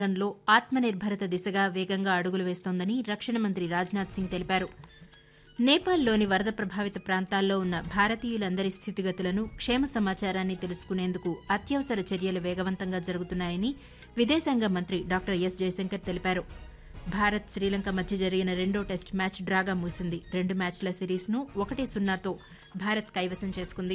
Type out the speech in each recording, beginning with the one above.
రంగంలో ఆత్మనిర్భరత దిశగా వేగంగా అడుగులు వేస్తోందని రక్షణ మంత్రి రాజ్నాథ్ సింగ్ తెలిపారు నేపాల్లోని వరద ప్రభావిత ప్రాంతాల్లో ఉన్న భారతీయులందరి స్థితిగతులను క్షేమ సమాచారాన్ని తెలుసుకునేందుకు అత్యవసర చర్యలు వేగవంతంగా జరుగుతున్నాయని విదేశాంగ మంత్రి డాక్టర్ ఎస్ జయశంకర్ తెలిపారు భారత్ శ్రీలంక మధ్య జరిగిన రెండో టెస్ట్ మ్యాచ్ డ్రాగా ముగిసింది రెండు మ్యాచ్ల సిరీస్ను ఒకటి సున్నాతో భారత్ కైవసం చేసుకుంది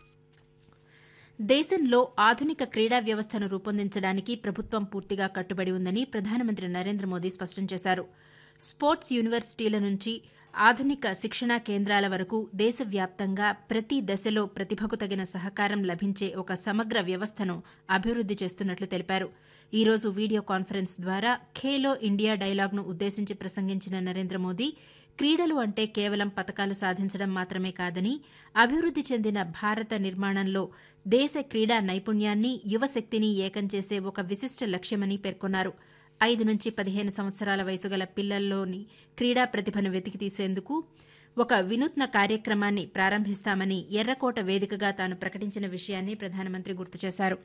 దేశంలో ఆధునిక క్రీడా వ్యవస్థను రూపొందించడానికి ప్రభుత్వం పూర్తిగా కట్టుబడి ఉందని ప్రధానమంత్రి నరేంద్ర మోదీ స్పష్టం చేశారు స్పోర్ట్స్ యూనివర్సిటీల నుంచి ఆధునిక శిక్షణా కేంద్రాల వరకు దేశవ్యాప్తంగా ప్రతి దశలో ప్రతిభకు తగిన సహకారం లభించే ఒక సమగ్ర వ్యవస్థను అభివృద్ది చేస్తున్నట్లు తెలిపారు ఈ రోజు వీడియో కాన్ఫరెన్స్ ద్వారా ఖేలో ఇండియా డైలాగ్ను ఉద్దేశించి ప్రసంగించిన నరేంద్ర మోదీ క్రీడలు అంటే కేవలం పతకాలు సాధించడం మాత్రమే కాదని అభివృద్ది చెందిన భారత నిర్మాణంలో దేశ క్రీడా నైపుణ్యాన్ని యువశక్తిని ఏకం చేసే ఒక విశిష్ట లక్ష్యమని పేర్కొన్నారు ఐదు నుంచి పదిహేను సంవత్సరాల వయసు గల పిల్లల్లోని క్రీడా ప్రతిభను వెతికి తీసేందుకు ఒక వినూత్న కార్యక్రమాన్ని ప్రారంభిస్తామని ఎర్రకోట వేదికగా తాను ప్రకటించిన విషయాన్ని ప్రధానమంత్రి గుర్తు చేశారు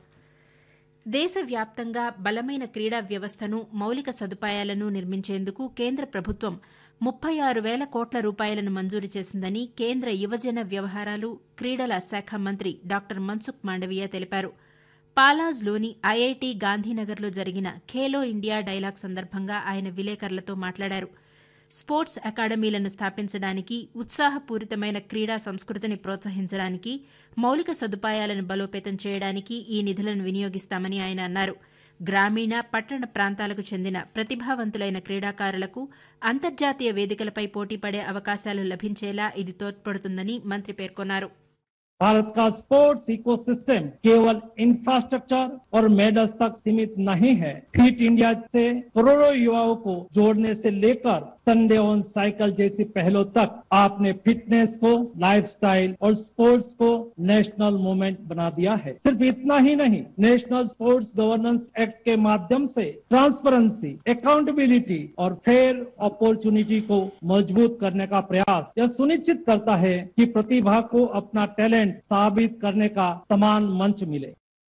దేశవ్యాప్తంగా బలమైన క్రీడా వ్యవస్థను మౌలిక సదుపాయాలను నిర్మించేందుకు కేంద్ర ప్రభుత్వం ముప్పై ఆరు వేల కోట్ల రూపాయలను మంజూరు చేసిందని కేంద్ర యువజన వ్యవహారాలు క్రీడల శాఖ మంత్రి డాక్టర్ మన్సుఖ్ మాండవీయ తెలిపారు పాలాజ్లోని ఐఐటి గాంధీనగర్లో జరిగిన ఖేలో ఇండియా డైలాగ్ సందర్భంగా ఆయన విలేకరులతో మాట్లాడారు స్పోర్ట్స్ అకాడమీలను స్థాపించడానికి ఉత్సాహపూరితమైన క్రీడా సంస్కృతిని ప్రోత్సహించడానికి మౌలిక సదుపాయాలను బలోపేతం చేయడానికి ఈ నిధులను వినియోగిస్తామని ఆయన అన్నారు గ్రామీణ పట్టణ ప్రాంతాలకు చెందిన ప్రతిభావంతులైన క్రీడాకారులకు అంతర్జాతీయ వేదికలపై పోటీపడే అవకాశాలు లభించేలా ఇది తోడ్పడుతుందని మంత్రి పేర్కొన్నారు भारत का स्पोर्ट्स इकोसिस्टम केवल इंफ्रास्ट्रक्चर और मेडल्स तक सीमित नहीं है फिट इंडिया से करोड़ों युवाओं को जोड़ने से लेकर संडे ऑन साइकिल जैसी पहलों तक आपने फिटनेस को लाइफस्टाइल और स्पोर्ट्स को नेशनल मूवमेंट बना दिया है सिर्फ इतना ही नहीं नेशनल स्पोर्ट्स गवर्नेंस एक्ट के माध्यम से ट्रांसपेरेंसी अकाउंटेबिलिटी और फेयर अपॉर्चुनिटी को मजबूत करने का प्रयास यह सुनिश्चित करता है कि प्रतिभा को अपना टैलेंट साबित करने का समान मंच मिले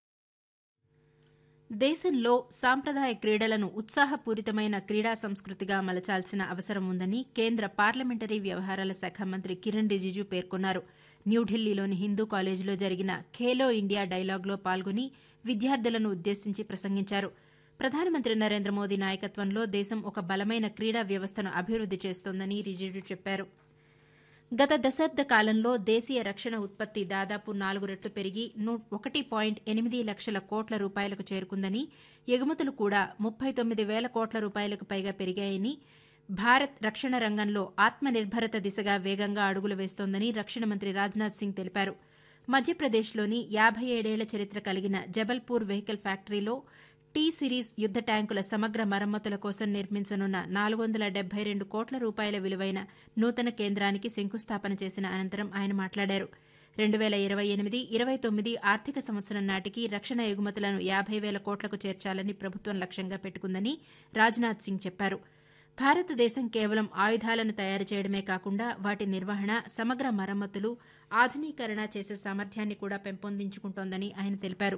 దేశంలో సాంప్రదాయ క్రీడలను ఉత్సాహపూరితమైన క్రీడా సంస్కృతిగా మలచాల్సిన అవసరం ఉందని కేంద్ర పార్లమెంటరీ వ్యవహారాల శాఖ మంత్రి కిరణ్ రిజిజు పేర్కొన్నారు న్యూఢిల్లీలోని హిందూ కాలేజీలో జరిగిన ఖేలో ఇండియా డైలాగ్లో పాల్గొని విద్యార్థులను ఉద్దేశించి ప్రసంగించారు ప్రధానమంత్రి నరేంద్ర మోదీ నాయకత్వంలో దేశం ఒక బలమైన క్రీడా వ్యవస్థను అభివృద్ది చేస్తోందని రిజిజు చెప్పారు గత దశాబ్ద కాలంలో దేశీయ రక్షణ ఉత్పత్తి దాదాపు నాలుగు రెట్లు పెరిగి ఒకటి పాయింట్ ఎనిమిది లక్షల కోట్ల రూపాయలకు చేరుకుందని ఎగుమతులు కూడా ముప్పై తొమ్మిది వేల కోట్ల రూపాయలకు పైగా పెరిగాయని భారత్ రక్షణ రంగంలో ఆత్మనిర్భరత దిశగా వేగంగా అడుగులు వేస్తోందని రక్షణ మంత్రి రాజ్నాథ్ సింగ్ తెలిపారు మధ్యప్రదేశ్లోని యాభై ఏడేళ్ల చరిత్ర కలిగిన జబల్పూర్ వెహికల్ ఫ్యాక్టరీలో టీ సిరీస్ యుద్ద ట్యాంకుల సమగ్ర మరమ్మతుల కోసం నిర్మించనున్న నాలుగు వందల డెబ్బై రెండు కోట్ల రూపాయల విలువైన నూతన కేంద్రానికి శంకుస్థాపన చేసిన అనంతరం ఆయన మాట్లాడారు రెండు వేల ఇరవై ఎనిమిది ఇరవై తొమ్మిది ఆర్థిక సంవత్సరం నాటికి రక్షణ ఎగుమతులను యాభై వేల కోట్లకు చేర్చాలని ప్రభుత్వం లక్ష్యంగా పెట్టుకుందని రాజ్నాథ్ సింగ్ చెప్పారు భారతదేశం కేవలం ఆయుధాలను తయారు చేయడమే కాకుండా వాటి నిర్వహణ సమగ్ర మరమ్మతులు ఆధునీకరణ చేసే సామర్థ్యాన్ని కూడా పెంపొందించుకుంటోందని ఆయన తెలిపారు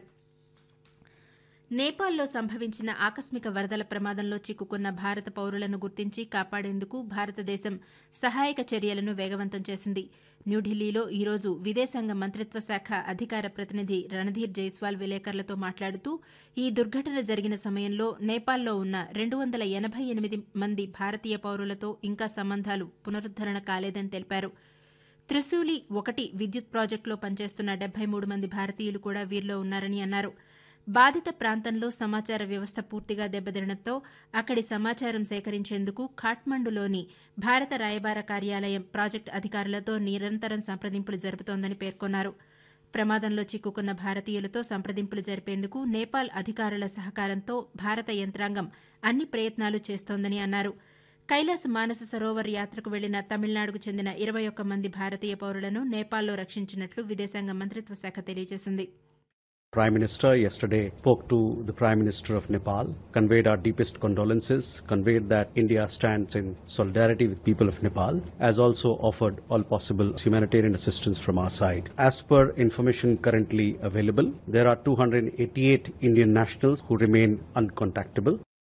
నేపాల్లో సంభవించిన ఆకస్మిక వరదల ప్రమాదంలో చిక్కుకున్న భారత పౌరులను గుర్తించి కాపాడేందుకు భారతదేశం సహాయక చర్యలను వేగవంతం చేసింది న్యూఢిల్లీలో ఈరోజు విదేశాంగ మంత్రిత్వ శాఖ అధికార ప్రతినిధి రణధీర్ జైస్వాల్ విలేకరులతో మాట్లాడుతూ ఈ దుర్ఘటన జరిగిన సమయంలో నేపాల్లో ఉన్న రెండు వందల ఎనభై ఎనిమిది మంది భారతీయ పౌరులతో ఇంకా సంబంధాలు పునరుద్దరణ కాలేదని తెలిపారు త్రిశూలి ఒకటి విద్యుత్ ప్రాజెక్టులో పనిచేస్తున్న డెబ్బై మూడు మంది భారతీయులు కూడా వీరిలో ఉన్నారని అన్నారు బాధిత ప్రాంతంలో సమాచార వ్యవస్థ పూర్తిగా దెబ్బతినడంతో అక్కడి సమాచారం సేకరించేందుకు ఖాట్మండులోని భారత రాయబార కార్యాలయం ప్రాజెక్టు అధికారులతో నిరంతరం సంప్రదింపులు జరుపుతోందని పేర్కొన్నారు ప్రమాదంలో చిక్కుకున్న భారతీయులతో సంప్రదింపులు జరిపేందుకు నేపాల్ అధికారుల సహకారంతో భారత యంత్రాంగం అన్ని ప్రయత్నాలు చేస్తోందని అన్నారు కైలాస మానస సరోవర్ యాత్రకు వెళ్లిన తమిళనాడుకు చెందిన ఇరవై ఒక్క మంది భారతీయ పౌరులను నేపాల్లో రక్షించినట్లు విదేశాంగ మంత్రిత్వ శాఖ తెలియజేసింది Prime Minister yesterday spoke to the Prime Minister of Nepal, conveyed our deepest condolences, conveyed that India stands in solidarity with people of Nepal, as also offered all possible humanitarian assistance from our side. As per information currently available, there are 288 Indian nationals who remain uncontactable.